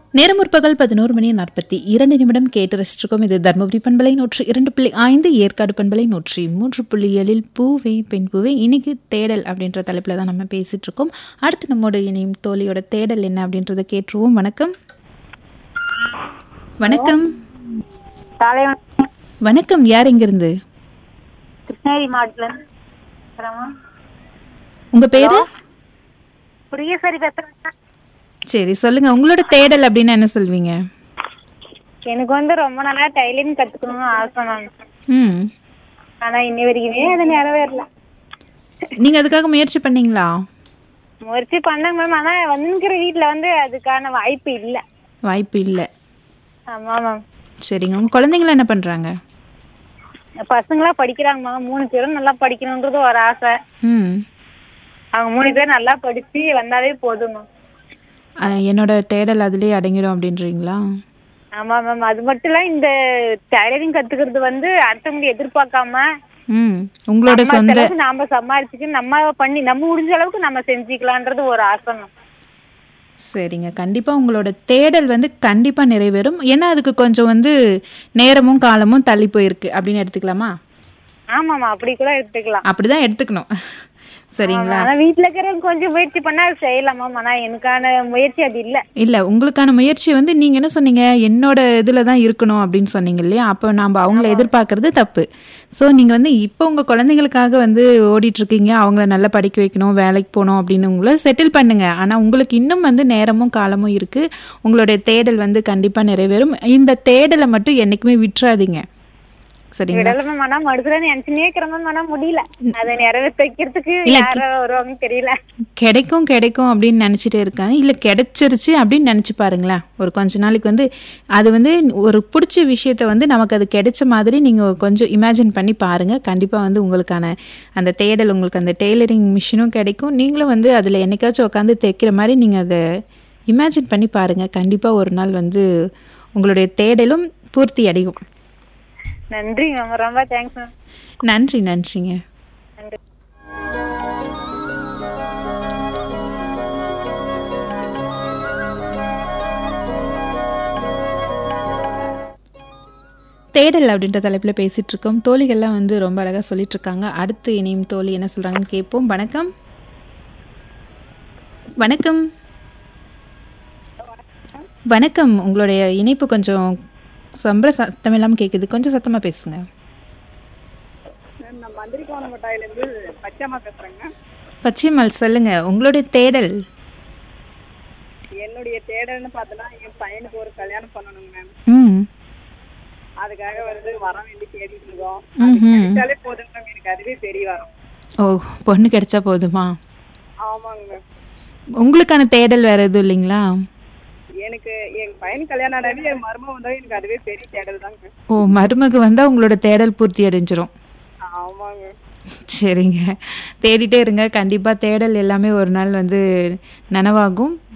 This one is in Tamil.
நேரம் முற்பகல் பதினோரு மணி நாற்பத்தி இரண்டு நிமிடம் கேட்டு ரசிச்சிருக்கோம் இது தர்மபுரி பண்பலை நூற்றி இரண்டு புள்ளி ஐந்து ஏற்காடு பண்பலை நூற்றி மூன்று புள்ளி ஏழில் பூவே பெண் பூவே இன்னைக்கு தேடல் அப்படின்ற தலைப்பில் தான் நம்ம பேசிட்டு இருக்கோம் அடுத்து நம்மோட இணையும் தோழியோட தேடல் என்ன அப்படின்றத கேட்டுருவோம் வணக்கம் வணக்கம் காலை வணக்கம். வணக்கம் யார் எங்கிருந்து கிருஷ்ணகிரி மாவட்டத்துல இருந்து பேசுறேம்மா. உங்க பேரு புரியசரி பேசுறேன் சரி சொல்லுங்க உங்களோட தேடல் அப்படின்னு என்ன சொல்வீங்க எனக்கு வந்து ரொம்ப நாளா டைலரிங் கத்துக்கணும்னு ஆசை மேம் ம் ஆனா இன்னி வரைக்குமே அது நிறைவேறல நீங்க அதுக்காக முயற்சி பண்ணீங்களா முயற்சி பண்ணேங்க மேம் ஆனா வந்துங்கிற வீட்ல வந்து அதுக்கான வாய்ப்பு இல்ல வாய்ப்பு இல்லை ஆமா மேம் சரிங்க உங்க குழந்தைங்கள என்ன பண்றாங்க பசங்களா படிக்கிறாங்க மேம் மூணு பேரும் நல்லா படிக்கணுன்றது ஒரு ஆசை ம் அவங்க மூணு பேர் நல்லா படிச்சு வந்தாலே போதும் மேம் அஹ் என்னோட தேடல் அதுலயே அடங்கிடும் அப்படின்றீங்களா ஆமா மேம் அது மட்டும் இல்ல இந்த டைலரிங் கத்துக்கிறது வந்து அடுத்தவங்க எதிர்பார்க்காம ம் உங்களோட நம்ம சொந்த செலவுக்கு நாம சம்பாரிச்சுட்டு நம்ம பண்ணி நம்ம முடிஞ்ச அளவுக்கு நம்ம செஞ்சுக்கலான்றது ஒரு ஆசை மேம் சரிங்க கண்டிப்பா உங்களோட தேடல் வந்து கண்டிப்பா நிறைவேறும் ஏன்னா அதுக்கு கொஞ்சம் வந்து நேரமும் காலமும் தள்ளி போயிருக்கு அப்படின்னு எடுத்துக்கலாமா ஆமாமா அப்படி கூட எடுத்துக்கலாம் அப்படிதான் எடுத்துக்கணும் சரிங்களா ஆனா வீட்ல இருக்கிறவங்க கொஞ்சம் முயற்சி பண்ணா அது செய்யலாம் மேம் ஆனா எனக்கான முயற்சி அது இல்ல இல்ல உங்களுக்கான முயற்சி வந்து நீங்க என்ன சொன்னீங்க என்னோட இதுல தான் இருக்கணும் அப்படின்னு சொன்னீங்க இல்லையா அப்போ நாம அவங்கள எதிர்பார்க்கறது தப்பு ஸோ நீங்க வந்து இப்போ உங்க குழந்தைங்களுக்காக வந்து ஓடிட்டு இருக்கீங்க அவங்கள நல்லா படிக்க வைக்கணும் வேலைக்கு போகணும் அப்படின்னு உங்களை செட்டில் பண்ணுங்க ஆனா உங்களுக்கு இன்னும் வந்து நேரமும் காலமும் இருக்கு உங்களுடைய தேடல் வந்து கண்டிப்பா நிறைவேறும் இந்த தேடலை மட்டும் என்னைக்குமே விட்டுறாதீங்க சரிங்களா விடல மேம் ஆனா மனசுல நினைச்சுனே இருக்கிறேன் மேம் ஆனா முடியல அதை நிறைவேற்ற வைக்கிறதுக்கு யார வருவாங்கன்னு தெரியல கிடைக்கும் கிடைக்கும் அப்படின்னு நினச்சிட்டே இருக்காங்க இல்லை கிடைச்சிருச்சு அப்படின்னு நினச்சி பாருங்களேன் ஒரு கொஞ்ச நாளைக்கு வந்து அது வந்து ஒரு பிடிச்ச விஷயத்த வந்து நமக்கு அது கிடைச்ச மாதிரி நீங்கள் கொஞ்சம் இமேஜின் பண்ணி பாருங்கள் கண்டிப்பாக வந்து உங்களுக்கான அந்த தேடல் உங்களுக்கு அந்த டெய்லரிங் மிஷினும் கிடைக்கும் நீங்களும் வந்து அதில் என்னைக்காச்சும் உட்காந்து தைக்கிற மாதிரி நீங்கள் அதை இமேஜின் பண்ணி பாருங்கள் கண்டிப்பாக ஒரு நாள் வந்து உங்களுடைய தேடலும் பூர்த்தி அடையும் நன்றி மேம் ரொம்ப தேங்க்ஸ் மேம் நன்றி நன்றிங்க நன்றி தேடல் அப்படின்ற தலைப்பில் பேசிட்டு இருக்கோம் தோழிகள்லாம் வந்து ரொம்ப அழகாக சொல்லிட்டு இருக்காங்க அடுத்து இனியும் தோழி என்ன சொல்றாங்கன்னு கேட்போம் வணக்கம் வணக்கம் வணக்கம் உங்களுடைய இணைப்பு கொஞ்சம் சம்பள சத்தம் இல்லாமல் கேட்குது கொஞ்சம் சத்தமாக பேசுங்க நான் மந்திரிக்கோணம் மிட்டாயிலேருந்து பச்சைம்மா பேசுகிறேங்க பச்சைமல் சொல்லுங்க உங்களுடைய தேடல் என்னுடைய தேடல்னு பார்த்தோன்னா என் பையனுக்கு ஒரு கல்யாணம் பண்ணணுங்க மேம் ம் அதுக்காக வந்து வர வேண்டி தேடிட்டு இருக்கோம் ம்ஹும். கிடைச்சாலே போதுங்க மேம் எனக்கு அதுவே பெரிய வரும் ஓ பொண்ணு கிடைச்சா போதுமா ஆமாங்க மேம் உங்களுக்கான தேடல் வேற எதுவும் இல்லைங்களா எனக்கு என் பையன் கல்யாணம் ஆனாவே என் மருமகன் வந்தாவே எனக்கு அதுவே பெரிய தேடல் தாங்க ஓ மருமக வந்தால் உங்களோட தேடல் பூர்த்தி அடைஞ்சிரும் ஆமாங்க சரிங்க தேடிட்டே இருங்க கண்டிப்பாக தேடல் எல்லாமே ஒரு நாள் வந்து நனவாகும்